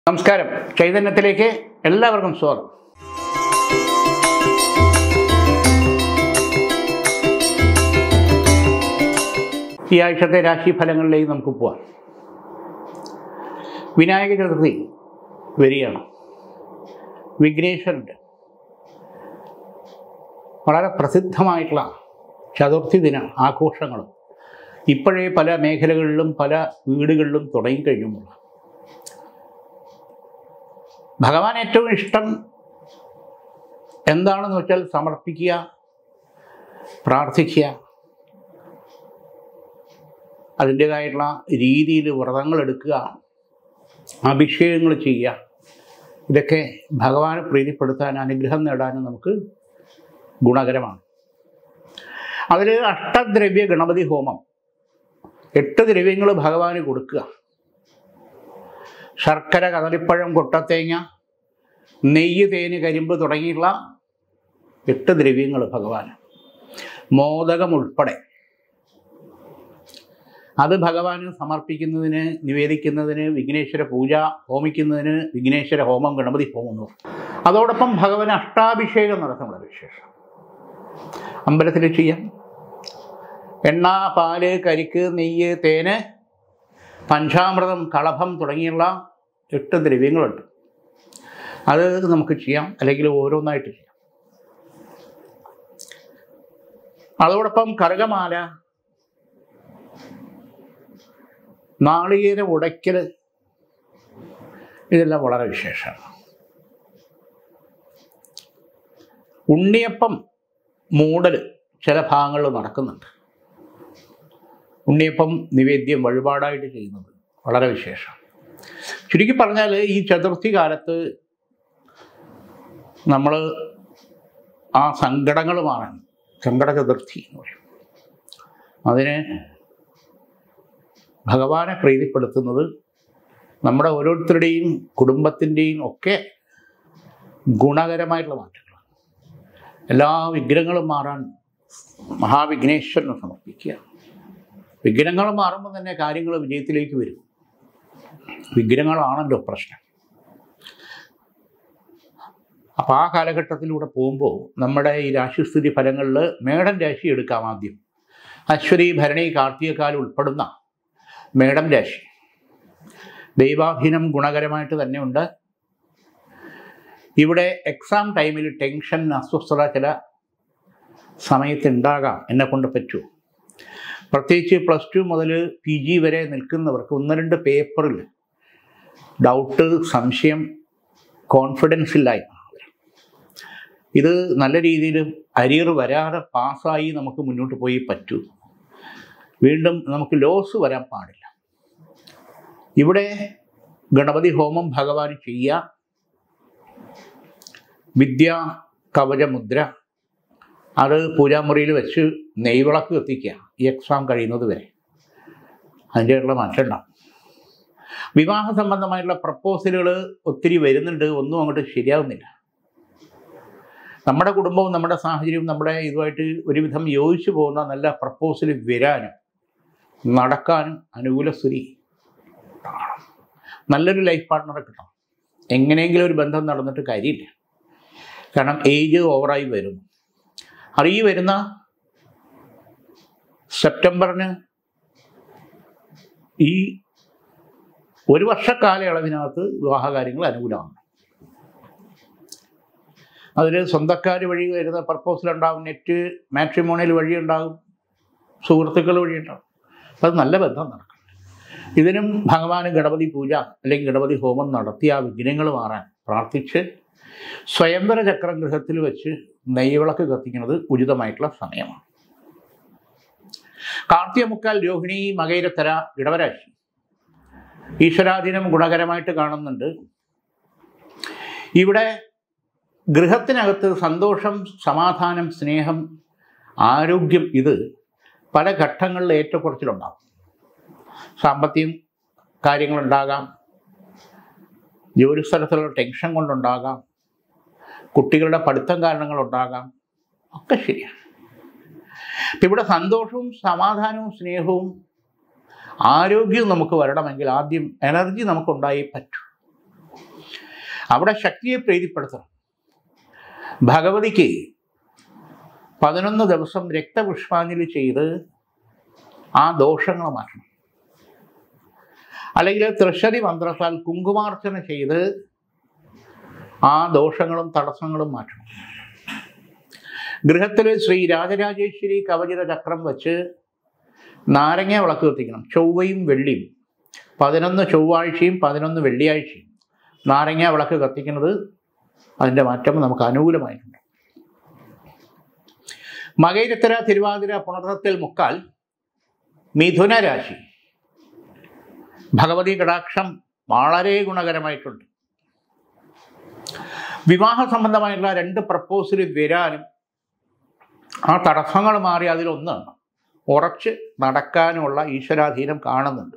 നമസ്കാരം ചൈതന്യത്തിലേക്ക് എല്ലാവർക്കും സ്വാഗതം ഈ ആഴ്ചത്തെ രാശിഫലങ്ങളിലേക്ക് നമുക്ക് പോവാം വിനായക ചതുർത്ഥി വരികയാണ് വിഘ്നേശ്വരൻ്റെ വളരെ പ്രസിദ്ധമായിട്ടുള്ള ചതുർത്ഥി ദിന ആഘോഷങ്ങളും ഇപ്പോഴേ പല മേഖലകളിലും പല വീടുകളിലും തുടങ്ങിക്കഴിഞ്ഞുമുള്ള ഭഗവാൻ ഏറ്റവും ഇഷ്ടം എന്താണെന്ന് വെച്ചാൽ സമർപ്പിക്കുക പ്രാർത്ഥിക്കുക അതിൻ്റേതായിട്ടുള്ള രീതിയിൽ വ്രതങ്ങൾ എടുക്കുക അഭിഷേകങ്ങൾ ചെയ്യുക ഇതൊക്കെ ഭഗവാനെ പ്രീതിപ്പെടുത്താൻ അനുഗ്രഹം നേടാനും നമുക്ക് ഗുണകരമാണ് അതിൽ അഷ്ടദ്രവ്യ ഗണപതി ഹോമം എട്ട് ദ്രവ്യങ്ങൾ ഭഗവാന് കൊടുക്കുക ശർക്കര കദളിപ്പഴം കൊട്ടത്തേങ്ങ നെയ്യ് തേന് കരിമ്പ് തുടങ്ങിയുള്ള എട്ട് ദ്രവ്യങ്ങൾ ഭഗവാന് മോദകം ഉൾപ്പെടെ അത് ഭഗവാന് സമർപ്പിക്കുന്നതിന് നിവേദിക്കുന്നതിന് വിഘ്നേശ്വര പൂജ ഹോമിക്കുന്നതിന് വിഘ്നേശ്വര ഹോമം ഗണപതി ഹോമം എന്ന് പറയും അതോടൊപ്പം ഭഗവാന് അഷ്ടാഭിഷേകം നടത്തുന്ന വിശേഷം അമ്പലത്തിൽ ചെയ്യാം എണ്ണ പാല് കരിക്ക് നെയ്യ് തേന് പഞ്ചാമൃതം കളഭം തുടങ്ങിയുള്ള എട്ട് ദ്രവ്യങ്ങളുണ്ട് അത് നമുക്ക് ചെയ്യാം അല്ലെങ്കിൽ ഓരോന്നായിട്ട് ചെയ്യാം അതോടൊപ്പം കറുകമാല നാളികേര ഉടയ്ക്കൽ ഇതെല്ലാം വളരെ വിശേഷമാണ് ഉണ്ണിയപ്പം മൂടൽ ചില ഭാഗങ്ങളിൽ നടക്കുന്നുണ്ട് ഉണ്ണിയപ്പം നിവേദ്യം വഴിപാടായിട്ട് ചെയ്യുന്നത് വളരെ വിശേഷം ചുരുക്കി പറഞ്ഞാൽ ഈ ചതുർത്ഥി കാലത്ത് നമ്മൾ ആ സങ്കടങ്ങൾ മാറാൻ സങ്കട ചതുർത്ഥി എന്ന് പറയും അതിന് ഭഗവാനെ പ്രീതിപ്പെടുത്തുന്നത് നമ്മുടെ ഓരോരുത്തരുടെയും കുടുംബത്തിൻ്റെയും ഒക്കെ ഗുണകരമായിട്ടുള്ള മാറ്റങ്ങളാണ് എല്ലാ വിഗ്രഹങ്ങളും മാറാൻ മഹാവിഘ്നേശ്വരന് സമർപ്പിക്കുക വിഗ്രഹങ്ങൾ മാറുമ്പോൾ തന്നെ കാര്യങ്ങൾ വിജയത്തിലേക്ക് വരും വിഗ്രഹങ്ങളാണല്ലോ പ്രശ്നം അപ്പോൾ ആ കാലഘട്ടത്തിലൂടെ പോകുമ്പോൾ നമ്മുടെ ഈ രാശിസ്ഥിതി ഫലങ്ങളിൽ മേടം രാശി എടുക്കാം ആദ്യം അശ്വതി ഭരണി കാർത്തികക്കാൽ ഉൾപ്പെടുന്ന മേടം രാശി ദൈവാധീനം ഗുണകരമായിട്ട് തന്നെ ഉണ്ട് ഇവിടെ എക്സാം ടൈമിൽ ടെൻഷൻ അസ്വസ്ഥത ചില സമയത്ത് ഉണ്ടാകാം എന്നെ കൊണ്ട് പറ്റുമോ പ്രത്യേകിച്ച് പ്ലസ് ടു മുതൽ പി ജി വരെ നിൽക്കുന്നവർക്ക് ഒന്ന് രണ്ട് പേപ്പറിൽ ഡൗട്ട് സംശയം കോൺഫിഡൻസ് ഇല്ലായ്മ ഇത് നല്ല രീതിയിൽ അരിയർ വരാതെ പാസ്സായി നമുക്ക് മുന്നോട്ട് പോയി പറ്റൂ വീണ്ടും നമുക്ക് ലോസ് വരാൻ പാടില്ല ഇവിടെ ഗണപതി ഹോമം ഭഗവാൻ ചെയ്യുക വിദ്യാ കവചമുദ്ര അത് പൂജാമുറിയിൽ വെച്ച് നെയ്വിളക്ക് കത്തിക്കുക ഈ എക്സാം കഴിയുന്നത് വരെ അതിൻ്റെയുള്ള മാറ്റം ഉണ്ടാവും വിവാഹ സംബന്ധമായിട്ടുള്ള പ്രപ്പോസലുകൾ ഒത്തിരി വരുന്നുണ്ട് ഒന്നും അങ്ങോട്ട് ശരിയാവുന്നില്ല നമ്മുടെ കുടുംബവും നമ്മുടെ സാഹചര്യവും നമ്മുടെ ഇതുമായിട്ട് ഒരുവിധം യോജിച്ചു പോകുന്ന നല്ല പ്രപ്പോസൽ വരാനും നടക്കാനും അനുകൂല സ്ഥിതി കാണണം നല്ലൊരു ലൈഫ് പാർട്ട്ണറെ കിട്ടണം എങ്ങനെയെങ്കിലും ഒരു ബന്ധം നടന്നിട്ട് കാര്യമില്ല കാരണം ഏജ് ഓവറായി വരുന്നു അത് ഈ വരുന്ന സെപ്റ്റംബറിന് ഈ ഒരു വർഷ കാലയളവിനകത്ത് വിവാഹകാര്യങ്ങൾ അനുകൂലമാണ് അതിൽ സ്വന്തക്കാർ വഴി വരുന്ന പർപ്പോസൽ ഉണ്ടാകും നെറ്റ് മാട്രിമോണിയൽ വഴി ഉണ്ടാകും സുഹൃത്തുക്കൾ വഴി ഉണ്ടാകും അപ്പം അത് നല്ല ബന്ധം നടക്കും ഇതിനും ഭഗവാന് ഗണപതി പൂജ അല്ലെങ്കിൽ ഗണപതി ഹോമം നടത്തി ആ വിഘ്നങ്ങൾ മാറാൻ പ്രാർത്ഥിച്ച് സ്വയംവര ചക്രം ഗൃഹത്തിൽ വെച്ച് നെയ്വിളക്ക് കത്തിക്കുന്നത് ഉചിതമായിട്ടുള്ള സമയമാണ് കാർത്തിക മുക്കാൽ രോഹിണി മകൈരത്തര ഇടവരാശി ഈശ്വരാധീനം ഗുണകരമായിട്ട് കാണുന്നുണ്ട് ഇവിടെ ഗൃഹത്തിനകത്ത് സന്തോഷം സമാധാനം സ്നേഹം ആരോഗ്യം ഇത് പല ഘട്ടങ്ങളിൽ ഏറ്റക്കുറച്ചിലുണ്ടാകും സാമ്പത്തികം കാര്യങ്ങളുണ്ടാകാം ജോലിസ്ഥലത്തുള്ള ടെൻഷൻ കൊണ്ടുണ്ടാകാം കുട്ടികളുടെ പഠിത്തം കാരണങ്ങളുണ്ടാകാം ഒക്കെ ശരിയാണ് ഇപ്പം ഇവിടെ സന്തോഷവും സമാധാനവും സ്നേഹവും ആരോഗ്യവും നമുക്ക് വരണമെങ്കിൽ ആദ്യം എനർജി നമുക്കുണ്ടായി പറ്റൂ അവിടെ ശക്തിയെ പ്രീതിപ്പെടുത്തണം ഭഗവതിക്ക് പതിനൊന്ന് ദിവസം രക്തപുഷ്പാഞ്ജലി ചെയ്ത് ആ ദോഷങ്ങൾ മാറ്റണം അല്ലെങ്കിൽ തൃശ്ശതി മന്ത്രത്താൽ കുങ്കുമാർച്ചന ചെയ്ത് ആ ദോഷങ്ങളും തടസ്സങ്ങളും മാറ്റണം ഗൃഹത്തിൽ ശ്രീ രാജരാജേശ്വരി കവചിത ചക്രം വെച്ച് നാരങ്ങ വിളക്ക് കത്തിക്കണം ചൊവ്വയും വെള്ളിയും പതിനൊന്ന് ചൊവ്വാഴ്ചയും പതിനൊന്ന് വെള്ളിയാഴ്ചയും നാരങ്ങ വിളക്ക് കത്തിക്കുന്നത് അതിൻ്റെ മാറ്റം നമുക്ക് അനുകൂലമായിട്ടുണ്ട് മകയിരത്തര തിരുവാതിര പുണർത്തത്തിൽ മുക്കാൽ മിഥുന രാശി ഭഗവതി കടാക്ഷം വളരെ ഗുണകരമായിട്ടുണ്ട് വിവാഹ സംബന്ധമായിട്ടുള്ള രണ്ട് പ്രപ്പോസൽ വരാനും ആ തടസ്സങ്ങൾ മാറി അതിലൊന്ന് ഉറച്ച് നടക്കാനുമുള്ള ഈശ്വരാധീനം കാണുന്നുണ്ട്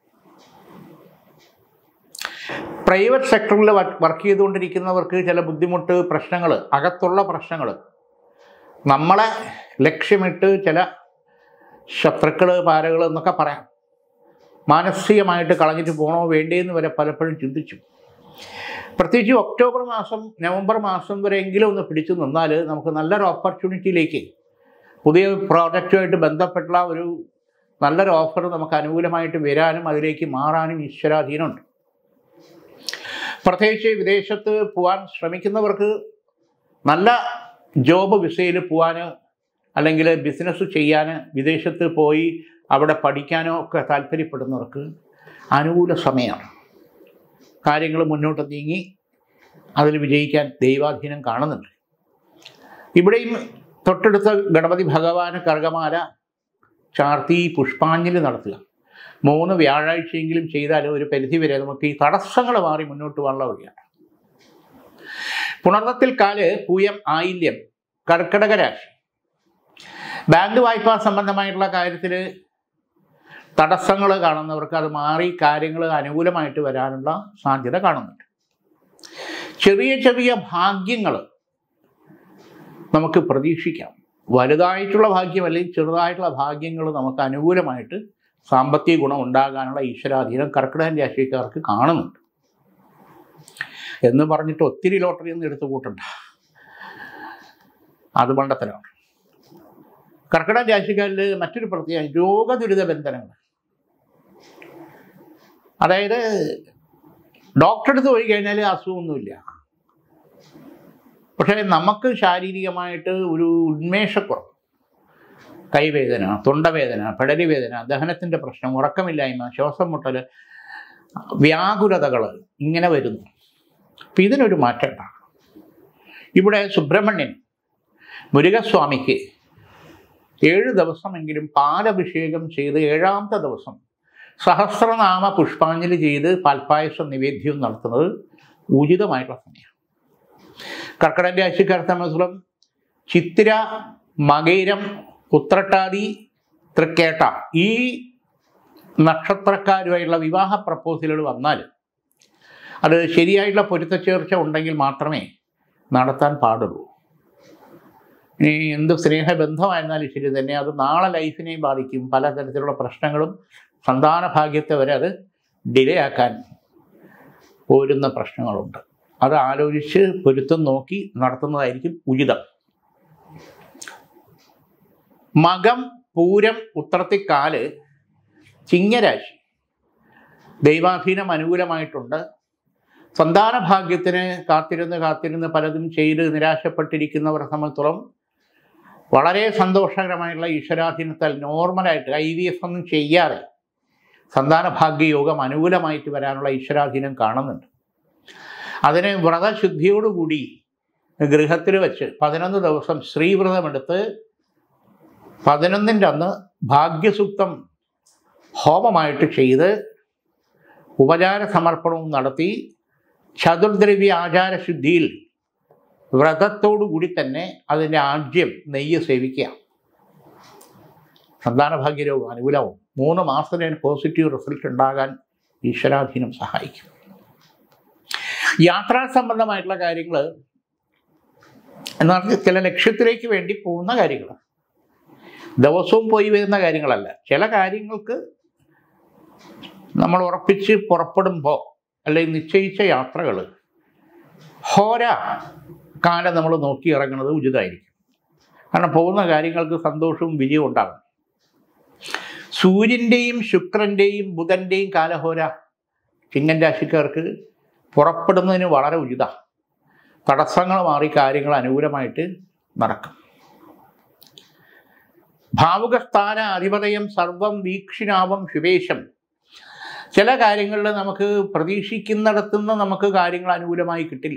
പ്രൈവറ്റ് സെക്ടറിൽ വർക്ക് ചെയ്തുകൊണ്ടിരിക്കുന്നവർക്ക് ചില ബുദ്ധിമുട്ട് പ്രശ്നങ്ങൾ അകത്തുള്ള പ്രശ്നങ്ങൾ നമ്മളെ ലക്ഷ്യമിട്ട് ചില ശത്രുക്കൾ പാരകൾ എന്നൊക്കെ പറയാം മാനസികമായിട്ട് കളഞ്ഞിട്ട് പോകണോ വേണ്ടേന്ന് വരെ പലപ്പോഴും ചിന്തിച്ചു പ്രത്യേകിച്ച് ഒക്ടോബർ മാസം നവംബർ മാസം വരെയെങ്കിലും ഒന്ന് പിടിച്ചു നിന്നാൽ നമുക്ക് നല്ലൊരു ഓപ്പർച്യൂണിറ്റിയിലേക്ക് പുതിയ പ്രോജക്റ്റുമായിട്ട് ബന്ധപ്പെട്ടുള്ള ഒരു നല്ലൊരു ഓഫർ നമുക്ക് അനുകൂലമായിട്ട് വരാനും അതിലേക്ക് മാറാനും ഈശ്വരാധീനമുണ്ട് പ്രത്യേകിച്ച് വിദേശത്ത് പോകാൻ ശ്രമിക്കുന്നവർക്ക് നല്ല ജോബ് വിസയിൽ പോകാൻ അല്ലെങ്കിൽ ബിസിനസ് ചെയ്യാൻ വിദേശത്ത് പോയി അവിടെ പഠിക്കാനോ ഒക്കെ താല്പര്യപ്പെടുന്നവർക്ക് അനുകൂല സമയമാണ് കാര്യങ്ങൾ മുന്നോട്ട് നീങ്ങി അതിൽ വിജയിക്കാൻ ദൈവാധീനം കാണുന്നുണ്ട് ഇവിടെയും തൊട്ടടുത്ത ഗണപതി ഭഗവാന് കർഗമാല ചാർത്തി പുഷ്പാഞ്ജലി നടത്തുക മൂന്ന് വ്യാഴാഴ്ചയെങ്കിലും ചെയ്താൽ ഒരു പരിധി വരെ നമുക്ക് ഈ തടസ്സങ്ങൾ മാറി മുന്നോട്ട് പോകാനുള്ള വഴിയാണ് പുണർത്തത്തിൽ കാല് പൂയം ആയില്യം കർക്കിടക രാശി ബാങ്ക് വായ്പാ സംബന്ധമായിട്ടുള്ള കാര്യത്തിൽ തടസ്സങ്ങൾ കാണുന്നവർക്ക് അത് മാറി കാര്യങ്ങൾ അനുകൂലമായിട്ട് വരാനുള്ള സാധ്യത കാണുന്നുണ്ട് ചെറിയ ചെറിയ ഭാഗ്യങ്ങൾ നമുക്ക് പ്രതീക്ഷിക്കാം വലുതായിട്ടുള്ള ഭാഗ്യം അല്ലെങ്കിൽ ചെറുതായിട്ടുള്ള ഭാഗ്യങ്ങൾ നമുക്ക് അനുകൂലമായിട്ട് സാമ്പത്തിക ഗുണം ഉണ്ടാകാനുള്ള ഈശ്വരാധീനം കർക്കിടകൻ രാശിക്കാർക്ക് കാണുന്നുണ്ട് എന്ന് പറഞ്ഞിട്ട് ഒത്തിരി ലോട്ടറി ഒന്നും എടുത്തു കൂട്ടണ്ട അത് മണ്ടത്തരമാണ് കർക്കിടക രാശിക്കാരിൽ മറ്റൊരു പ്രത്യേകം രോഗദുരിത ബന്ധനങ്ങൾ അതായത് ഡോക്ടറെ അടുത്ത് പോയി കഴിഞ്ഞാൽ അസുഖമൊന്നുമില്ല പക്ഷേ നമുക്ക് ശാരീരികമായിട്ട് ഒരു ഉന്മേഷക്കുറവ് കൈവേദന തൊണ്ടവേദന പെടലി വേദന ദഹനത്തിൻ്റെ പ്രശ്നം ഉറക്കമില്ലായ്മ ശ്വാസം മുട്ടൽ വ്യാകുലതകൾ ഇങ്ങനെ വരുന്നു അപ്പം ഇതിനൊരു മാറ്റം ഉണ്ടാകും ഇവിടെ സുബ്രഹ്മണ്യൻ മുരുകസ്വാമിക്ക് ഏഴ് ദിവസമെങ്കിലും പാലഭിഷേകം ചെയ്ത് ഏഴാമത്തെ ദിവസം സഹസ്രനാമ പുഷ്പാഞ്ജലി ചെയ്ത് പാൽപ്പായസം നിവേദ്യവും നടത്തുന്നത് ഉചിതമായിട്ടുള്ള സമയമാണ് കർക്കിടക രാശിക്കാരെ സംബന്ധിച്ചിടത്തോളം ചിത്തിര മകയിരം ഉത്രട്ടാതി തൃക്കേട്ട ഈ നക്ഷത്രക്കാരുമായിട്ടുള്ള വിവാഹ പ്രപ്പോസലുകൾ വന്നാൽ അത് ശരിയായിട്ടുള്ള പൊരുത്തച്ചേർച്ച ഉണ്ടെങ്കിൽ മാത്രമേ നടത്താൻ പാടുള്ളൂ ഇനി എന്ത് സ്നേഹബന്ധമായിരുന്നാലും ശരി തന്നെ അത് നാളെ ലൈഫിനെയും ബാധിക്കും പലതരത്തിലുള്ള പ്രശ്നങ്ങളും സന്താന ഭാഗ്യത്തെ വരെ അത് ഡിലേ ആക്കാൻ പോരുന്ന പ്രശ്നങ്ങളുണ്ട് അത് ആലോചിച്ച് പൊരുത്തം നോക്കി നടത്തുന്നതായിരിക്കും ഉചിതം മകം പൂരം ഉത്രത്തിക്കാല് ചിങ്ങരാശി ദൈവാധീനം അനുകൂലമായിട്ടുണ്ട് സന്താന ഭാഗ്യത്തിന് കാത്തിരുന്ന് കാത്തിരുന്ന് പലതും ചെയ്ത് നിരാശപ്പെട്ടിരിക്കുന്നവരെ സംബന്ധിച്ചോളം വളരെ സന്തോഷകരമായിട്ടുള്ള ഈശ്വരാധീനത്താൽ നോർമലായിട്ട് ഐ വി എഫ് ഒന്നും ചെയ്യാതെ സന്താന ഭാഗ്യയോഗം അനുകൂലമായിട്ട് വരാനുള്ള ഈശ്വരാധീനം കാണുന്നുണ്ട് അതിന് വ്രതശുദ്ധിയോടുകൂടി ഗൃഹത്തിൽ വെച്ച് പതിനൊന്ന് ദിവസം ശ്രീവ്രതമെടുത്ത് പതിനൊന്നിൻ്റെ അന്ന് ഭാഗ്യസൂക്തം ഹോമമായിട്ട് ചെയ്ത് ഉപചാര സമർപ്പണവും നടത്തി ചതുർദ്രവ്യ ആചാരശുദ്ധിയിൽ വ്രതത്തോടു കൂടി തന്നെ അതിൻ്റെ ആദ്യം നെയ്യ് സേവിക്കുക സന്താനഭാഗ്യരോഗം അനുകൂലവും മൂന്ന് മാസത്തിന് പോസിറ്റീവ് റിസൾട്ട് ഉണ്ടാകാൻ ഈശ്വരാധീനം സഹായിക്കും യാത്രാ സംബന്ധമായിട്ടുള്ള കാര്യങ്ങൾ എന്ന് പറഞ്ഞാൽ ചില ലക്ഷ്യത്തിലേക്ക് വേണ്ടി പോകുന്ന കാര്യങ്ങൾ ദിവസവും പോയി വരുന്ന കാര്യങ്ങളല്ല ചില കാര്യങ്ങൾക്ക് നമ്മൾ ഉറപ്പിച്ച് പുറപ്പെടുമ്പോൾ അല്ലെങ്കിൽ നിശ്ചയിച്ച യാത്രകൾ ഹോര കാലം നമ്മൾ നോക്കി ഇറങ്ങുന്നത് ഉചിതമായിരിക്കും കാരണം പോകുന്ന കാര്യങ്ങൾക്ക് സന്തോഷവും വിജയവും ഉണ്ടാകും സൂര്യൻ്റെയും ശുക്രൻ്റെയും ബുധൻ്റെയും കാലഹോര ചിങ്ങൻ രാശിക്കാർക്ക് പുറപ്പെടുന്നതിന് വളരെ ഉചിത തടസ്സങ്ങൾ മാറി കാര്യങ്ങൾ അനുകൂലമായിട്ട് നടക്കും ഭാവുകസ്ഥാന അധിപതയം സർവം വീക്ഷിണാവം ശുഭേശം ചില കാര്യങ്ങളിൽ നമുക്ക് പ്രതീക്ഷിക്കുന്നിടത്തുനിന്ന് നമുക്ക് കാര്യങ്ങൾ അനുകൂലമായി കിട്ടില്ല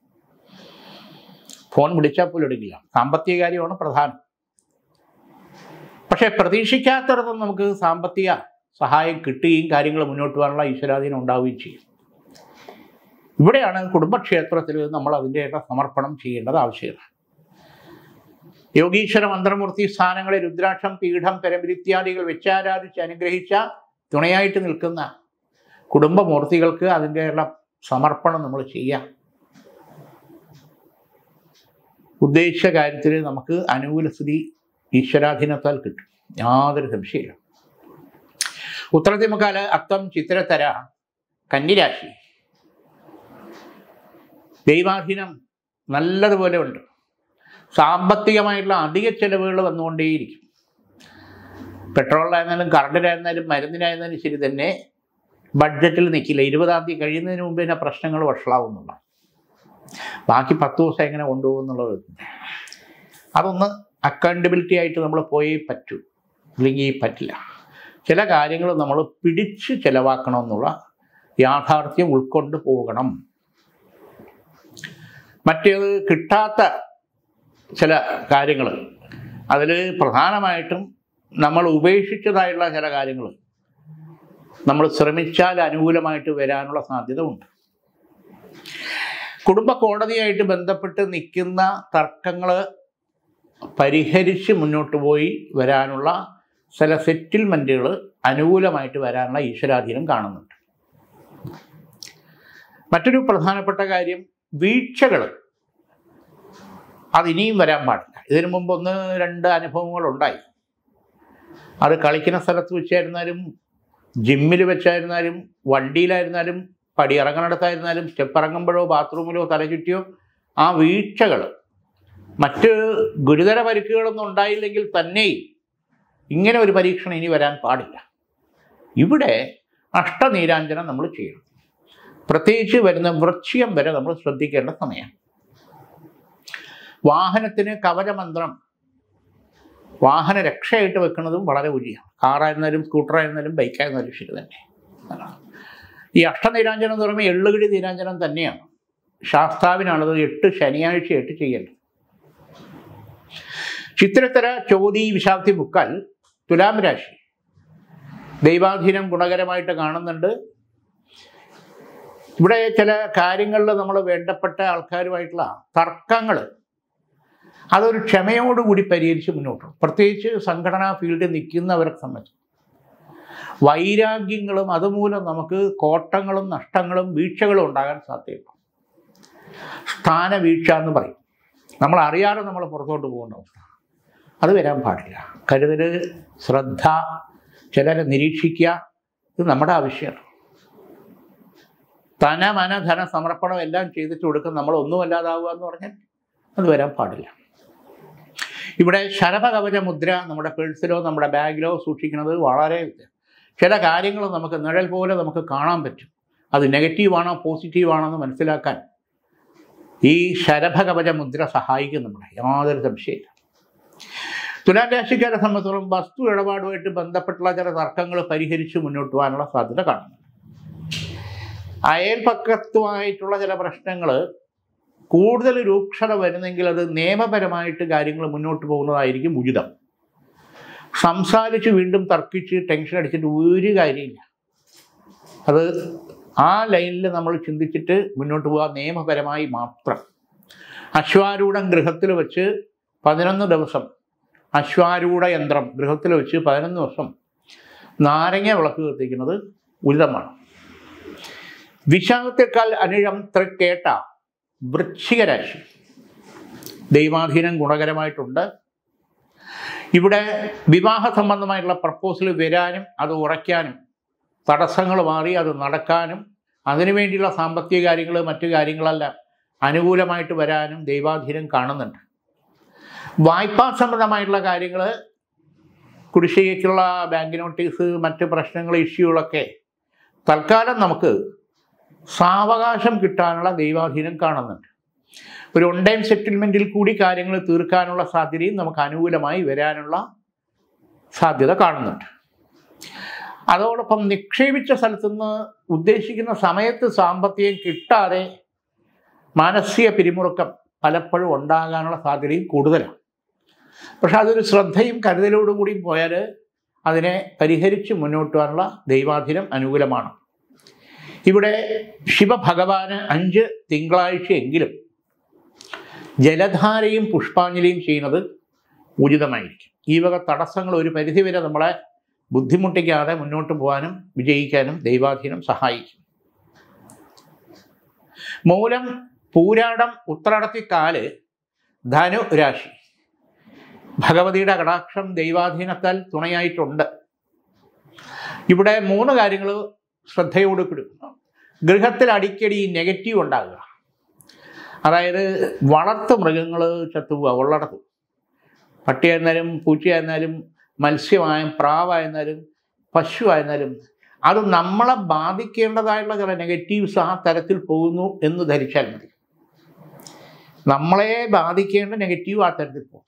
ഫോൺ വിളിച്ചാൽ പോലും എടുക്കില്ല സാമ്പത്തിക കാര്യമാണ് പ്രധാനം പക്ഷേ പ്രതീക്ഷിക്കാത്തിടത്ത് നമുക്ക് സാമ്പത്തിക സഹായം കിട്ടുകയും കാര്യങ്ങൾ മുന്നോട്ട് പോകാനുള്ള ഈശ്വരാധീനം ഉണ്ടാവുകയും ചെയ്യും ഇവിടെയാണ് കുടുംബക്ഷേത്രത്തിൽ നമ്മൾ അതിൻ്റെയൊക്കെ സമർപ്പണം ചെയ്യേണ്ടത് ആവശ്യമാണ് യോഗീശ്വര മന്ത്രമൂർത്തി സ്ഥാനങ്ങളിൽ രുദ്രാക്ഷം പീഠം പരമിത്യാദികൾ വെച്ചാരാധിച്ച് അനുഗ്രഹിച്ച തുണയായിട്ട് നിൽക്കുന്ന കുടുംബമൂർത്തികൾക്ക് അതിൻ്റെയുള്ള സമർപ്പണം നമ്മൾ ചെയ്യാം ഉദ്ദേശിച്ച കാര്യത്തിൽ നമുക്ക് അനുകൂല സ്ഥിതി ഈശ്വരാധീനത്താൽ കിട്ടും യാതൊരു സംശയമില്ല ഉത്തരത്തിമുക്കാല് അത്തം ചിത്രത്തര കന്നിരാശി ദൈവാധീനം നല്ലതുപോലെ ഉണ്ട് സാമ്പത്തികമായിട്ടുള്ള അധിക ചെലവുകൾ വന്നുകൊണ്ടേയിരിക്കും പെട്രോളിലായിരുന്നാലും കറണ്ടിലായിരുന്നാലും മരുന്നിനായിരുന്നാലും ശരി തന്നെ ബഡ്ജറ്റിൽ നിൽക്കില്ല ഇരുപതാം തീയതി കഴിയുന്നതിന് മുമ്പ് തന്നെ പ്രശ്നങ്ങൾ വഷളാവുന്നുള്ളൂ ബാക്കി പത്ത് ദിവസം എങ്ങനെ കൊണ്ടുപോകും എന്നുള്ളത് അതൊന്ന് അക്കൗണ്ടബിലിറ്റി ആയിട്ട് നമ്മൾ പോയേ പറ്റൂ അല്ലെങ്കിൽ പറ്റില്ല ചില കാര്യങ്ങൾ നമ്മൾ പിടിച്ച് ചിലവാക്കണമെന്നുള്ള യാഥാർത്ഥ്യം ഉൾക്കൊണ്ട് പോകണം മറ്റേത് കിട്ടാത്ത ചില കാര്യങ്ങൾ അതിൽ പ്രധാനമായിട്ടും നമ്മൾ ഉപേക്ഷിച്ചതായുള്ള ചില കാര്യങ്ങൾ നമ്മൾ ശ്രമിച്ചാൽ അനുകൂലമായിട്ട് വരാനുള്ള സാധ്യത ഉണ്ട് കുടുംബ കോടതിയായിട്ട് ബന്ധപ്പെട്ട് നിൽക്കുന്ന തർക്കങ്ങൾ പരിഹരിച്ച് മുന്നോട്ട് പോയി വരാനുള്ള ചില സെറ്റിൽമെൻറ്റുകൾ അനുകൂലമായിട്ട് വരാനുള്ള ഈശ്വരാധീനം കാണുന്നുണ്ട് മറ്റൊരു പ്രധാനപ്പെട്ട കാര്യം വീഴ്ചകൾ അതിനിയും വരാൻ പാടില്ല ഇതിനു മുമ്പ് ഒന്ന് രണ്ട് അനുഭവങ്ങളുണ്ടായി അത് കളിക്കുന്ന സ്ഥലത്ത് വെച്ചായിരുന്നാലും ജിമ്മിൽ വെച്ചായിരുന്നാലും വണ്ടിയിലായിരുന്നാലും പടി ഇറങ്ങുന്നിടത്തായിരുന്നാലും സ്റ്റെപ്പ് ഇറങ്ങുമ്പോഴോ ബാത്റൂമിലോ തലചുറ്റിയോ ആ വീഴ്ചകൾ മറ്റ് ഗുരുതര പരിക്കുകളൊന്നും ഉണ്ടായില്ലെങ്കിൽ തന്നെയും ഇങ്ങനെ ഒരു പരീക്ഷണം ഇനി വരാൻ പാടില്ല ഇവിടെ അഷ്ടനീരാഞ്ജനം നമ്മൾ ചെയ്യണം പ്രത്യേകിച്ച് വരുന്ന വൃശ്ചികം വരെ നമ്മൾ ശ്രദ്ധിക്കേണ്ട സമയം വാഹനത്തിന് കവചമന്ത്രം വാഹന രക്ഷയായിട്ട് വെക്കുന്നതും വളരെ ഉചിതമാണ് കാറായിരുന്നാലും സ്കൂട്ടറായിരുന്നാലും ബൈക്കായിരുന്നാലും ശരി തന്നെ അതാണ്. ഈ അഷ്ടനീരാഞ്ജനം എന്ന് പറയുമ്പോൾ എള്ളുകിടി നീരാഞ്ജനം തന്നെയാണ് ശാസ്താവിനാണത് എട്ട് ശനിയാഴ്ചയായിട്ട് ചെയ്യേണ്ടത് ചിത്രത്തര ചോതി വിശാബ്ദി മുക്കാൽ തുലാം രാശി ദൈവാധീനം ഗുണകരമായിട്ട് കാണുന്നുണ്ട് ഇവിടെ ചില കാര്യങ്ങളിൽ നമ്മൾ വേണ്ടപ്പെട്ട ആൾക്കാരുമായിട്ടുള്ള തർക്കങ്ങൾ അതൊരു ക്ഷമയോടുകൂടി പരിഹരിച്ച് മുന്നോട്ട് പോകും. പ്രത്യേകിച്ച് സംഘടനാ ഫീൽഡിൽ നിൽക്കുന്നവരെ സംബന്ധിച്ച് വൈരാഗ്യങ്ങളും അതുമൂലം നമുക്ക് കോട്ടങ്ങളും നഷ്ടങ്ങളും വീഴ്ചകളും ഉണ്ടാകാൻ സാധ്യതയുണ്ട് സ്ഥാനവീഴ്ച എന്ന് പറയും നമ്മൾ അറിയാതെ നമ്മൾ പുറത്തോട്ട് പോകേണ്ട അവസ്ഥ അത് വരാൻ പാടില്ല കരുതൽ ശ്രദ്ധ ചിലരെ നിരീക്ഷിക്കുക ഇത് നമ്മുടെ ആവശ്യമാണ് തന മന ധന സമർപ്പണം എല്ലാം ചെയ്തിട്ട് കൊടുക്കും നമ്മൾ ഒന്നുമല്ലാതാവുക എന്ന് പറഞ്ഞാൽ അത് വരാൻ പാടില്ല ഇവിടെ ശരഭകവച മുദ്ര നമ്മുടെ പേഴ്സിലോ നമ്മുടെ ബാഗിലോ സൂക്ഷിക്കുന്നത് വളരെ ചില കാര്യങ്ങൾ നമുക്ക് നിഴൽ പോലെ നമുക്ക് കാണാൻ പറ്റും അത് നെഗറ്റീവാണോ പോസിറ്റീവാണോ എന്ന് മനസ്സിലാക്കാൻ ഈ ശരഭകവച മുദ്ര സഹായിക്കും നമ്മളെ യാതൊരു സംശയമില്ല തുലാം രാശിക്കാരെ സംബന്ധിച്ചിടത്തോളം വസ്തു ഇടപാടുമായിട്ട് ബന്ധപ്പെട്ടുള്ള ചില തർക്കങ്ങൾ പരിഹരിച്ച് മുന്നോട്ട് പോകാനുള്ള സാധ്യത കാണുന്നു അയൽപക്കത്തുമായിട്ടുള്ള ചില പ്രശ്നങ്ങൾ കൂടുതൽ രൂക്ഷത വരുന്നെങ്കിൽ അത് നിയമപരമായിട്ട് കാര്യങ്ങൾ മുന്നോട്ട് പോകുന്നതായിരിക്കും ഉചിതം സംസാരിച്ച് വീണ്ടും തർക്കിച്ച് ടെൻഷൻ അടിച്ചിട്ട് ഒരു കാര്യമില്ല അത് ആ ലൈനിൽ നമ്മൾ ചിന്തിച്ചിട്ട് മുന്നോട്ട് പോകാൻ നിയമപരമായി മാത്രം അശ്വാരൂഢം ഗൃഹത്തിൽ വെച്ച് പതിനൊന്ന് ദിവസം അശ്വാരൂഢ യന്ത്രം ഗൃഹത്തിൽ വെച്ച് പതിനൊന്ന് ദിവസം നാരങ്ങ വിളക്ക് കത്തിക്കുന്നത് ഉചിതമാണ് വിശാഖത്തെക്കാൾ അനിഴം തൃക്കേട്ട വൃശ്ചിക രാശി ദൈവാധീനം ഗുണകരമായിട്ടുണ്ട് ഇവിടെ വിവാഹ സംബന്ധമായിട്ടുള്ള പ്രപ്പോസൽ വരാനും അത് ഉറയ്ക്കാനും തടസ്സങ്ങൾ മാറി അത് നടക്കാനും അതിനുവേണ്ടിയുള്ള സാമ്പത്തിക കാര്യങ്ങൾ മറ്റു കാര്യങ്ങളെല്ലാം അനുകൂലമായിട്ട് വരാനും ദൈവാധീനം കാണുന്നുണ്ട് വായ്പാ സംബന്ധമായിട്ടുള്ള കാര്യങ്ങൾ കുടിശ്ശികയ്ക്കുള്ള ബാങ്ക് നോട്ടീസ് മറ്റ് പ്രശ്നങ്ങൾ ഇഷ്യൂകളൊക്കെ തൽക്കാലം നമുക്ക് സാവകാശം കിട്ടാനുള്ള ദൈവാധീനം കാണുന്നുണ്ട് ഒരു ഓൺ ടൈം സെറ്റിൽമെൻറ്റിൽ കൂടി കാര്യങ്ങൾ തീർക്കാനുള്ള സാധ്യതയും നമുക്ക് അനുകൂലമായി വരാനുള്ള സാധ്യത കാണുന്നുണ്ട് അതോടൊപ്പം നിക്ഷേപിച്ച സ്ഥലത്തുനിന്ന് ഉദ്ദേശിക്കുന്ന സമയത്ത് സാമ്പത്തികം കിട്ടാതെ മാനസിക പിരിമുറുക്കം പലപ്പോഴും ഉണ്ടാകാനുള്ള സാധ്യതയും കൂടുതലാണ് പക്ഷെ അതൊരു ശ്രദ്ധയും കരുതലോടും കൂടിയും പോയാൽ അതിനെ പരിഹരിച്ച് മുന്നോട്ട് പോകാനുള്ള ദൈവാധീനം അനുകൂലമാണ് ഇവിടെ ശിവഭഗവാന് അഞ്ച് തിങ്കളാഴ്ചയെങ്കിലും ജലധാരയും പുഷ്പാഞ്ജലിയും ചെയ്യുന്നത് ഉചിതമായിരിക്കും ഈ വക തടസ്സങ്ങൾ ഒരു പരിധിവരെ നമ്മളെ ബുദ്ധിമുട്ടിക്കാതെ മുന്നോട്ട് പോകാനും വിജയിക്കാനും ദൈവാധീനം സഹായിക്കും മൂലം പൂരാടം ഉത്രാടത്തിക്കാല് ധനു രാശി ഭഗവതിയുടെ കടാക്ഷം ദൈവാധീനത്താൽ തുണയായിട്ടുണ്ട് ഇവിടെ മൂന്ന് കാര്യങ്ങൾ ശ്രദ്ധയോട് കൊടുക്കണം ഗൃഹത്തിൽ അടിക്കടി നെഗറ്റീവ് ഉണ്ടാകുക അതായത് വളർത്തു മൃഗങ്ങൾ ചത്തുപോവുക ഉള്ളടത്ത് പട്ടിയായിരുന്നാലും പൂച്ചയായിരുന്നാലും മത്സ്യമായും പ്രാവായിരുന്നാലും പശുവായിരുന്നാലും അത് നമ്മളെ ബാധിക്കേണ്ടതായിട്ടുള്ള ചില നെഗറ്റീവ്സ് ആ തരത്തിൽ പോകുന്നു എന്ന് ധരിച്ചാൽ മതി നമ്മളെ ബാധിക്കേണ്ട നെഗറ്റീവ് ആ തരത്തിൽ പോകും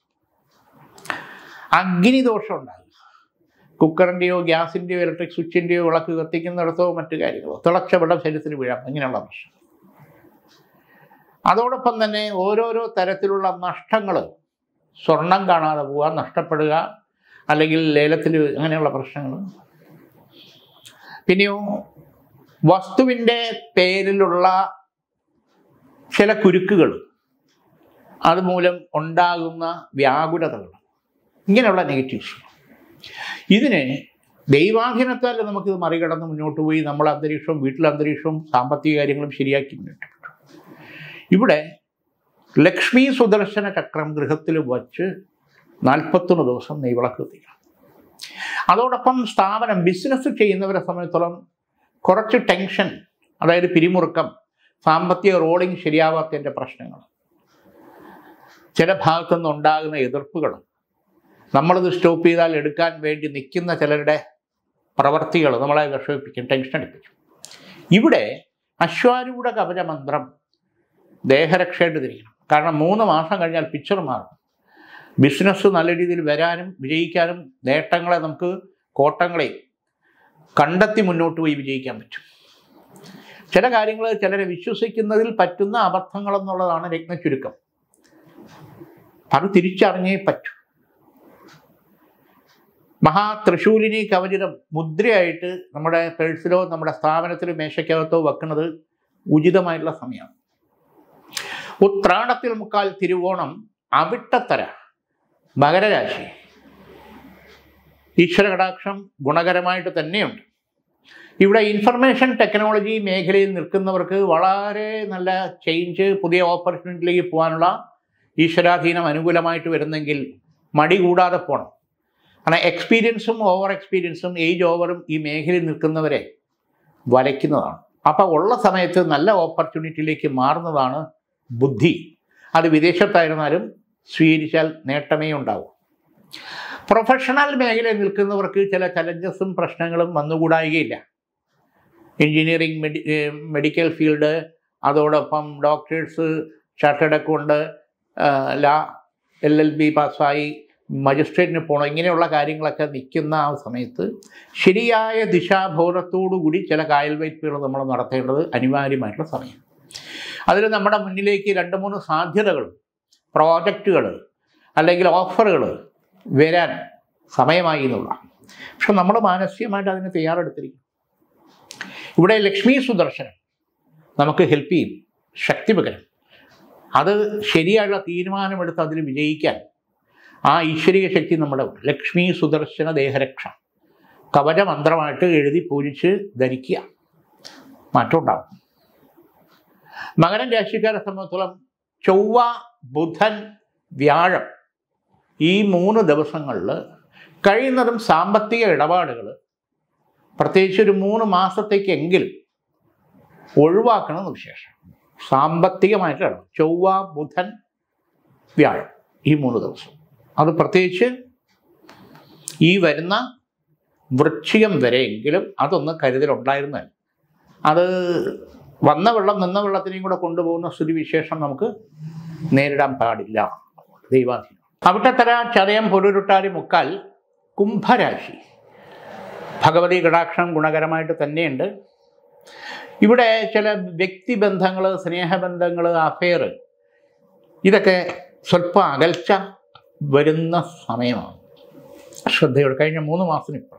അഗ്നിദോഷം ഉണ്ടാകുക കുക്കറിൻ്റെയോ ഗ്യാസിൻ്റെയോ ഇലക്ട്രിക് സ്വിച്ചിൻ്റെയോ വിളക്ക് കത്തിക്കുന്നിടത്തോ മറ്റു കാര്യങ്ങളോ തിളച്ച വെള്ളം ശരീരത്തിന് വീഴാം ഇങ്ങനെയുള്ള പ്രശ്നം അതോടൊപ്പം തന്നെ ഓരോരോ തരത്തിലുള്ള നഷ്ടങ്ങൾ സ്വർണം കാണാതെ പോവുക നഷ്ടപ്പെടുക അല്ലെങ്കിൽ ലേലത്തിൽ അങ്ങനെയുള്ള പ്രശ്നങ്ങൾ പിന്നെയോ വസ്തുവിൻ്റെ പേരിലുള്ള ചില കുരുക്കുകൾ അതുമൂലം ഉണ്ടാകുന്ന വ്യാകുലതകൾ ഇങ്ങനെയുള്ള നെഗറ്റീവ്സ് ഇതിനെ ദൈവാധീനത്താൽ നമുക്കിത് മറികടന്ന് മുന്നോട്ട് പോയി നമ്മളെ അന്തരീക്ഷവും വീട്ടിലെ അന്തരീക്ഷവും സാമ്പത്തിക കാര്യങ്ങളും ശരിയാക്കി മുന്നോട്ട് പോകാം. ഇവിടെ ലക്ഷ്മി സുദർശന ചക്രം ഗൃഹത്തിൽ വച്ച് നാൽപ്പത്തൊന്ന് ദിവസം നെയ്വിളക്ക് കത്തിക്കണം അതോടൊപ്പം സ്ഥാപനം ബിസിനസ് ചെയ്യുന്നവരെ സംബന്ധിച്ചോളം കുറച്ച് ടെൻഷൻ അതായത് പിരിമുറുക്കം സാമ്പത്തിക റോളിംഗ് ശരിയാവാത്തതിൻ്റെ പ്രശ്നങ്ങൾ ചില ഭാഗത്തുനിന്ന് ഉണ്ടാകുന്ന എതിർപ്പുകൾ നമ്മളിത് സ്റ്റോപ്പ് ചെയ്താൽ എടുക്കാൻ വേണ്ടി നിൽക്കുന്ന ചിലരുടെ പ്രവർത്തികൾ നമ്മളെ വിഷമിപ്പിക്കും ടെൻഷൻ അടിപ്പിക്കും ഇവിടെ അശ്വാരൂഢ കവചമന്ത്രം ദേഹരക്ഷയായിട്ട് തിരിക്കണം കാരണം മൂന്ന് മാസം കഴിഞ്ഞാൽ പിക്ചർ മാറും ബിസിനസ് നല്ല രീതിയിൽ വരാനും വിജയിക്കാനും നേട്ടങ്ങളെ നമുക്ക് കോട്ടങ്ങളെയും കണ്ടെത്തി മുന്നോട്ട് പോയി വിജയിക്കാൻ പറ്റും ചില കാര്യങ്ങൾ ചിലരെ വിശ്വസിക്കുന്നതിൽ പറ്റുന്ന അബദ്ധങ്ങളെന്നുള്ളതാണ് രത്നച്ചുരുക്കം അത് തിരിച്ചറിഞ്ഞേ പറ്റൂ മഹാ തൃശൂലിനി കവചിതം മുദ്രയായിട്ട് നമ്മുടെ പേഴ്സിലോ നമ്മുടെ സ്ഥാപനത്തിലോ മേശയ്ക്കകത്തോ വെക്കുന്നത് ഉചിതമായിട്ടുള്ള സമയമാണ് ഉത്രാടത്തിൽ മുക്കാൽ തിരുവോണം അവിട്ടത്തര മകരരാശി ഈശ്വര കടാക്ഷം ഗുണകരമായിട്ട് തന്നെയുണ്ട് ഇവിടെ ഇൻഫർമേഷൻ ടെക്നോളജി മേഖലയിൽ നിൽക്കുന്നവർക്ക് വളരെ നല്ല ചേഞ്ച് പുതിയ ഓപ്പർച്യൂണിറ്റിയിലേക്ക് പോകാനുള്ള ഈശ്വരാധീനം അനുകൂലമായിട്ട് വരുന്നെങ്കിൽ മടി കൂടാതെ പോകണം കാരണം എക്സ്പീരിയൻസും ഓവർ എക്സ്പീരിയൻസും ഏജ് ഓവറും ഈ മേഖലയിൽ നിൽക്കുന്നവരെ വലയ്ക്കുന്നതാണ് അപ്പോൾ ഉള്ള സമയത്ത് നല്ല ഓപ്പർച്യൂണിറ്റിയിലേക്ക് മാറുന്നതാണ് ബുദ്ധി അത് വിദേശത്തായിരുന്നാലും സ്വീകരിച്ചാൽ നേട്ടമേ ഉണ്ടാവും പ്രൊഫഷണൽ മേഖലയിൽ നിൽക്കുന്നവർക്ക് ചില ചലഞ്ചസും പ്രശ്നങ്ങളും വന്നുകൂടായികയില്ല എൻജിനീയറിംഗ് മെഡി ഏഹ് മെഡിക്കൽ ഫീൽഡ് അതോടൊപ്പം doctors chartered accountant law L L B പാസ്സായി മജിസ്ട്രേറ്റിന് പോകണം ഇങ്ങനെയുള്ള കാര്യങ്ങളൊക്കെ നിൽക്കുന്ന ആ സമയത്ത് ശരിയായ ദിശാബോധത്തോടുകൂടി ചില കായൽവയ്പ്പുകൾ നമ്മൾ നടത്തേണ്ടത് അനിവാര്യമായിട്ടുള്ള സമയം അതിൽ നമ്മുടെ മുന്നിലേക്ക് രണ്ട് മൂന്ന് സാധ്യതകൾ പ്രോജക്റ്റുകൾ അല്ലെങ്കിൽ ഓഫറുകൾ വരാൻ സമയമായി എന്നുള്ളതാണ് പക്ഷെ നമ്മൾ മാനസികമായിട്ട് അതിന് തയ്യാറെടുത്തിരിക്കും ഇവിടെ ലക്ഷ്മി സുദർശനം നമുക്ക് ഹെൽപ്പ് ചെയ്യും ശക്തി പകരും അത് ശരിയായുള്ള തീരുമാനമെടുത്ത് അതിൽ വിജയിക്കാൻ ആ ഈശ്വരീയ ശക്തി നമ്മുടെ ഉണ്ട്. ലക്ഷ്മി സുദർശന ദേഹരക്ഷ കവചമന്ത്രമായിട്ട് എഴുതി പൂജിച്ച് ധരിക്കുക മാറ്റം ഉണ്ടാവും മകരൻ രാശിക്കാരെ സംബന്ധിച്ചോളം ചൊവ്വ ബുധൻ വ്യാഴം ഈ മൂന്ന് ദിവസങ്ങളിൽ കഴിയുന്നതും സാമ്പത്തിക ഇടപാടുകൾ പ്രത്യേകിച്ച് ഒരു മൂന്ന് മാസത്തേക്കെങ്കിലും ഒഴിവാക്കണമെന്ന് വിശേഷം സാമ്പത്തികമായിട്ടാണ് ചൊവ്വ ബുധൻ വ്യാഴം ഈ മൂന്ന് ദിവസം അത് പ്രത്യേകിച്ച് ഈ വരുന്ന വൃശ്ചികം വരെയെങ്കിലും അതൊന്ന് കരുതലുണ്ടായിരുന്നാൽ അത് വന്ന വെള്ളം നിന്ന വെള്ളത്തിനെയും കൂടെ കൊണ്ടുപോകുന്ന സ്ഥിതിവിശേഷം നമുക്ക് നേരിടാൻ പാടില്ല ദൈവാധീനം അവിട്ടത്തര ചതയം പൊരുരുട്ടാരി മുക്കാൽ കുംഭരാശി ഭഗവതി കടാക്ഷം ഗുണകരമായിട്ട് തന്നെയുണ്ട് ഇവിടെ ചില വ്യക്തിബന്ധങ്ങൾ സ്നേഹബന്ധങ്ങൾ അഫെയർ ഇതൊക്കെ സ്വല്പം അകൽച്ച വരുന്ന സമയമാണ് ശ്രദ്ധയോടെ കഴിഞ്ഞ മൂന്ന് മാസത്തിന് ഇപ്പം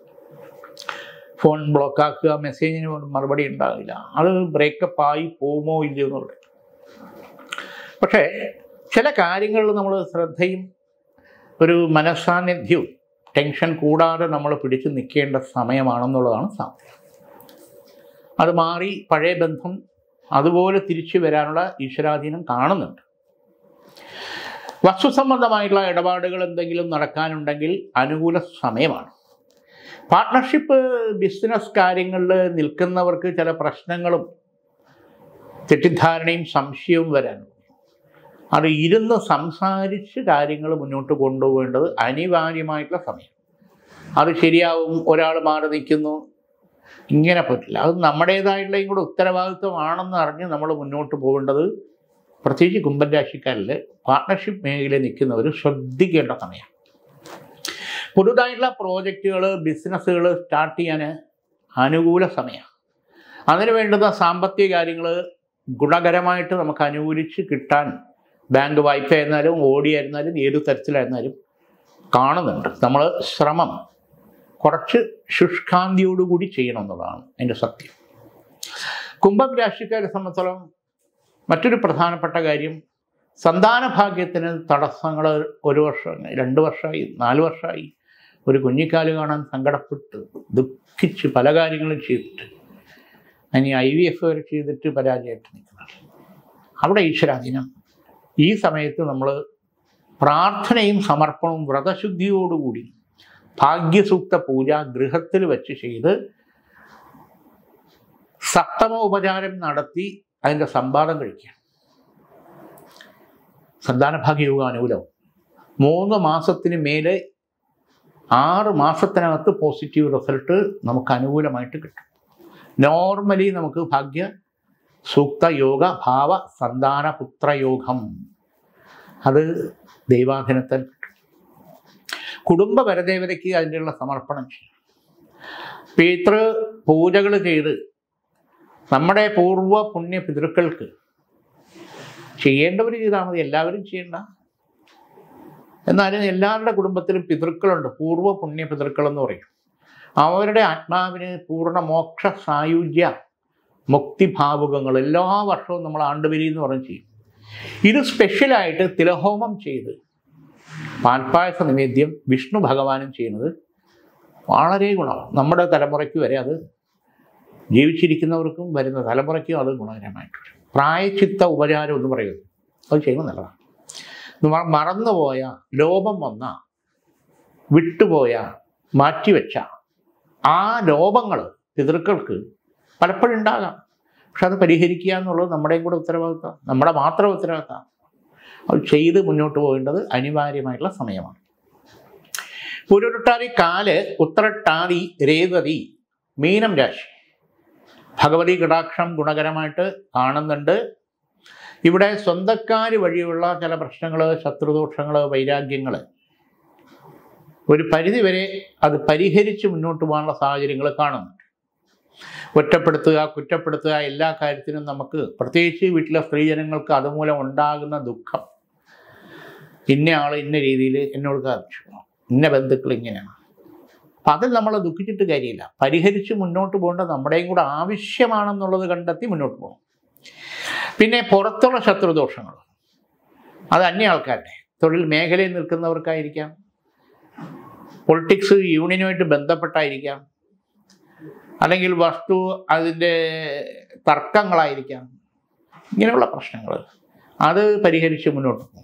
ഫോൺ ബ്ലോക്ക് ആക്കുക മെസ്സേജിന് മറുപടി ഉണ്ടാകില്ല അത് ബ്രേക്കപ്പ് ആയി പോകുമോ ഇല്ലയോ എന്നുള്ളത് പക്ഷേ ചില കാര്യങ്ങളിൽ നമ്മൾ ശ്രദ്ധയും ഒരു മനസ്സാന്നിധ്യവും ടെൻഷൻ കൂടാതെ നമ്മൾ പിടിച്ചു നിൽക്കേണ്ട സമയമാണെന്നുള്ളതാണ് സാധ്യത അത് മാറി പഴയ ബന്ധം അതുപോലെ തിരിച്ചു വരാനുള്ള ഈശ്വരാധീനം കാണുന്നുണ്ട് വസ്തുസംബന്ധമായിട്ടുള്ള ഇടപാടുകൾ എന്തെങ്കിലും നടക്കാനുണ്ടെങ്കിൽ അനുകൂല സമയമാണ് പാർട്ട്ണർഷിപ്പ് ബിസിനസ് കാര്യങ്ങളിൽ നിൽക്കുന്നവർക്ക് ചില പ്രശ്നങ്ങളും തെറ്റിദ്ധാരണയും സംശയവും വരാനുണ്ട് അത് ഇരുന്ന് സംസാരിച്ച് കാര്യങ്ങൾ മുന്നോട്ട് കൊണ്ടുപോകേണ്ടത് അനിവാര്യമായിട്ടുള്ള സമയം അത് ശരിയാവും ഒരാൾ മാറി നിൽക്കുന്നു ഇങ്ങനെ പറ്റില്ല അത് നമ്മുടേതായിട്ടുള്ള കൂടെ ഉത്തരവാദിത്വമാണെന്ന് അറിഞ്ഞ് നമ്മൾ മുന്നോട്ട് പോകേണ്ടത് പ്രത്യേകിച്ച് കുംഭൻ രാശിക്കാരിൽ പാർട്ട്ണർഷിപ്പ് മേഖലയിൽ നിൽക്കുന്നവർ ശ്രദ്ധിക്കേണ്ട സമയം പുതുതായിട്ടുള്ള പ്രോജക്റ്റുകൾ ബിസിനസ്സുകൾ സ്റ്റാർട്ട് ചെയ്യാൻ അനുകൂല സമയമാണ് അതിന് വേണ്ടുന്ന സാമ്പത്തിക കാര്യങ്ങൾ ഗുണകരമായിട്ട് നമുക്ക് അനുകൂലിച്ച് കിട്ടാൻ ബാങ്ക് വായ്പ ആയിരുന്നാലും ഓടി ആയിരുന്നാലും ഏത് തരത്തിലായിരുന്നാലും കാണുന്നുണ്ട് നമ്മൾ ശ്രമം കുറച്ച് ശുഷ്കാന്തിയോടുകൂടി ചെയ്യണം എന്നുള്ളതാണ് എൻ്റെ സത്യം കുംഭം രാശിക്കാരെ സംബന്ധിച്ചോളം മറ്റൊരു പ്രധാനപ്പെട്ട കാര്യം സന്താന ഭാഗ്യത്തിന് തടസ്സങ്ങൾ ഒരു വർഷം രണ്ട് വർഷമായി നാല് വർഷമായി ഒരു കുഞ്ഞിക്കാല് കാണാൻ സങ്കടപ്പെട്ട് ദുഃഖിച്ച് പല കാര്യങ്ങളും ചെയ്തിട്ട് ഇനി ഐ വി എഫ് വരെ ചെയ്തിട്ട് പരാജയമായിട്ട് നിൽക്കുന്നത് അവിടെ ഈശ്വരാധീനം ഈ സമയത്ത് നമ്മൾ പ്രാർത്ഥനയും സമർപ്പണവും വ്രതശുദ്ധിയോടുകൂടി ഭാഗ്യസൂക്ത പൂജ ഗൃഹത്തിൽ വെച്ച് ചെയ്ത് സപ്തമ ഉപചാരം നടത്തി അതിൻ്റെ സംവാദം കഴിക്കുക സന്താനഭാഗ്യയോഗ അനുകൂലം മൂന്ന് മാസത്തിന് മേലെ ആറ് മാസത്തിനകത്ത് പോസിറ്റീവ് റിസൾട്ട് നമുക്ക് അനുകൂലമായിട്ട് കിട്ടും നോർമലി നമുക്ക് ഭാഗ്യ സൂക്ത യോഗ ഭാവ സന്താന പുത്രയോഗം അത് ദൈവാധീനത്തിൽ കിട്ടും കുടുംബ പരദേവതയ്ക്ക് അതിൻ്റെയുള്ള സമർപ്പണം ചെയ്യും പിതൃ പൂജകൾ ചെയ്ത് നമ്മുടെ പൂർവ്വ പുണ്യ പിതൃക്കൾക്ക് ചെയ്യേണ്ടവർ ചെയ്താൽ മതി എല്ലാവരും ചെയ്യണ്ട എന്നാലും എല്ലാവരുടെ കുടുംബത്തിലും പിതൃക്കളുണ്ട് പൂർവ്വ പുണ്യ പിതൃക്കൾ എന്ന് പറയും അവരുടെ ആത്മാവിന് പൂർണ്ണ മോക്ഷ സായുജ്യ മുക്തിഭാവുകങ്ങൾ എല്ലാ വർഷവും നമ്മൾ ആണ്ടുവരി എന്ന് പറഞ്ഞ് ചെയ്യും ഇത് സ്പെഷ്യലായിട്ട് തിലഹോമം ചെയ്ത് പാൽപ്പായസ നിവേദ്യം വിഷ്ണു ഭഗവാനും ചെയ്യുന്നത് വളരെ ഗുണമാണ് നമ്മുടെ തലമുറയ്ക്ക് വരെ അത് ജീവിച്ചിരിക്കുന്നവർക്കും വരുന്ന തലമുറയ്ക്കും അത് ഗുണകരമായിട്ട് വരും പ്രായച്ചിത്ത ഉപചാരം എന്ന് പറയുന്നത് അത് ചെയ്യുന്നത് നല്ലതാണ് മ- മറന്നുപോയ ലോപം വന്ന വിട്ടുപോയ മാറ്റിവെച്ച ആ ലോപങ്ങൾ പിതൃക്കൾക്ക് പലപ്പോഴും ഉണ്ടാകാം പക്ഷെ അത് പരിഹരിക്കുക എന്നുള്ളത് നമ്മുടെയും കൂടെ ഉത്തരവാദിത്തം നമ്മുടെ മാത്രം ഉത്തരവാദിത്തം അത് ചെയ്ത് മുന്നോട്ട് പോകേണ്ടത് അനിവാര്യമായിട്ടുള്ള സമയമാണ് പുരുരുട്ടാതി കാല് ഉത്തരട്ടാതി രേവതി മീനം രാശി ഭഗവതി കടാക്ഷം ഗുണകരമായിട്ട് കാണുന്നുണ്ട് ഇവിടെ സ്വന്തക്കാർ വഴിയുള്ള ചില പ്രശ്നങ്ങൾ ശത്രുദോഷങ്ങൾ വൈരാഗ്യങ്ങൾ ഒരു പരിധിവരെ അത് പരിഹരിച്ച് മുന്നോട്ട് പോകാനുള്ള സാഹചര്യങ്ങൾ കാണുന്നുണ്ട് ഒറ്റപ്പെടുത്തുക കുറ്റപ്പെടുത്തുക എല്ലാ കാര്യത്തിനും നമുക്ക് പ്രത്യേകിച്ച് വീട്ടിലെ സ്ത്രീജനങ്ങൾക്ക് അതുമൂലം ഉണ്ടാകുന്ന ദുഃഖം ഇന്ന ആൾ ഇന്ന രീതിയിൽ എന്നോട് കാണിച്ചു ഇന്ന ബന്ധുക്കൾ ഇങ്ങനെയാണ് അപ്പം അതിൽ നമ്മൾ ദുഃഖിച്ചിട്ട് കാര്യമില്ല പരിഹരിച്ച് മുന്നോട്ട് പോകേണ്ടത് നമ്മുടെയും കൂടെ ആവശ്യമാണെന്നുള്ളത് കണ്ടെത്തി മുന്നോട്ട് പോകണം പിന്നെ പുറത്തുള്ള ശത്രുദോഷങ്ങൾ അത് അന്യ ആൾക്കാരുടെ തൊഴിൽ മേഖലയിൽ നിൽക്കുന്നവർക്കായിരിക്കാം പൊളിറ്റിക്സ് യൂണിയനുമായിട്ട് ബന്ധപ്പെട്ടായിരിക്കാം അല്ലെങ്കിൽ വസ്തു അതിൻ്റെ തർക്കങ്ങളായിരിക്കാം ഇങ്ങനെയുള്ള പ്രശ്നങ്ങൾ അത് പരിഹരിച്ച് മുന്നോട്ട് പോകണം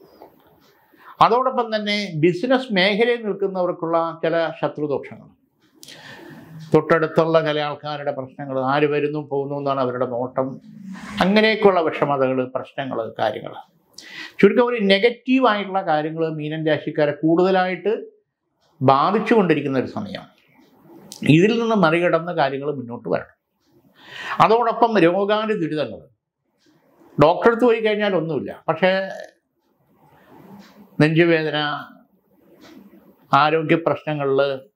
അതോടൊപ്പം തന്നെ ബിസിനസ് മേഖലയിൽ നിൽക്കുന്നവർക്കുള്ള ചില ശത്രുദോഷങ്ങൾ തൊട്ടടുത്തുള്ള ചില ആൾക്കാരുടെ പ്രശ്നങ്ങൾ ആര് വരുന്നു പോകുന്നു എന്നാണ് അവരുടെ നോട്ടം അങ്ങനെയൊക്കെയുള്ള വിഷമതകൾ പ്രശ്നങ്ങൾ കാര്യങ്ങൾ ചുരുക്കം ഒരു നെഗറ്റീവായിട്ടുള്ള കാര്യങ്ങൾ മീനൻ രാശിക്കാരെ കൂടുതലായിട്ട് ബാധിച്ചു കൊണ്ടിരിക്കുന്ന ഒരു സമയം ഇതിൽ നിന്ന് മറികടന്ന കാര്യങ്ങൾ മുന്നോട്ട് വരണം അതോടൊപ്പം രോഗാനു ദുരിതങ്ങൾ ഡോക്ടറെ അടുത്ത് പോയി കഴിഞ്ഞാൽ ഒന്നുമില്ല പക്ഷേ നെഞ്ചുവേദന ആരോഗ്യ പ്രശ്നങ്ങളിൽ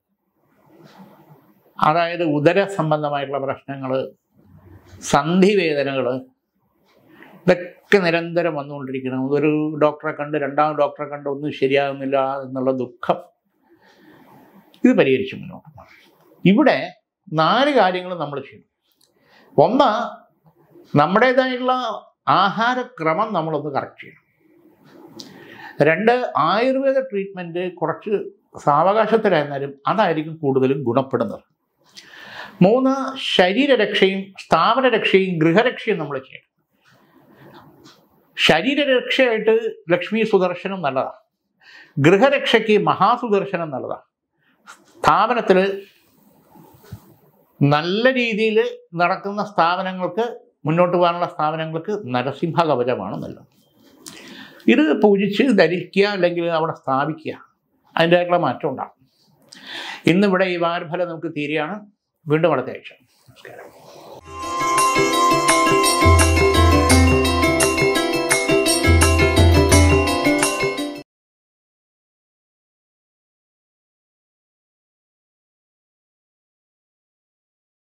അതായത് ഉദര സംബന്ധമായിട്ടുള്ള പ്രശ്നങ്ങൾ സന്ധിവേദനകൾ ഇതൊക്കെ നിരന്തരം വന്നുകൊണ്ടിരിക്കണം ഒരു ഡോക്ടറെ കണ്ട് രണ്ടാം ഡോക്ടറെ കണ്ട് ഒന്നും ശരിയാകുന്നില്ല എന്നുള്ള ദുഃഖം ഇത് പരിഹരിച്ച് മുന്നോട്ട് പോകണം ഇവിടെ നാല് കാര്യങ്ങൾ നമ്മൾ ചെയ്യണം ഒന്ന് നമ്മുടേതായിട്ടുള്ള ആഹാരക്രമം നമ്മളൊന്ന് കറക്റ്റ് ചെയ്യണം രണ്ട് ആയുർവേദ ട്രീറ്റ്മെൻറ്റ് കുറച്ച് സാവകാശത്തിലായിരുന്നാലും അതായിരിക്കും കൂടുതലും ഗുണപ്പെടുന്നത് മൂന്ന് ശരീരരക്ഷയും സ്ഥാപനരക്ഷയും ഗൃഹരക്ഷയും നമ്മൾ ചെയ്യണം ശരീരരക്ഷയായിട്ട് ലക്ഷ്മി സുദർശനം നല്ലതാണ് ഗൃഹരക്ഷയ്ക്ക് മഹാസുദർശനം നല്ലതാണ് സ്ഥാപനത്തിൽ നല്ല രീതിയിൽ നടക്കുന്ന സ്ഥാപനങ്ങൾക്ക് മുന്നോട്ട് പോകാനുള്ള സ്ഥാപനങ്ങൾക്ക് നരസിംഹ കവചമാണ് നല്ലത് ഇത് പൂജിച്ച് ധരിക്കുക അല്ലെങ്കിൽ അവിടെ സ്ഥാപിക്കുക അതിൻ്റെതായിട്ടുള്ള മാറ്റം ഉണ്ടാകും ഇന്നിവിടെ ഈ വാരഫലം നമുക്ക് തീരെയാണ് വീണ്ടും അടുത്ത ആഴ്ച നമസ്കാരം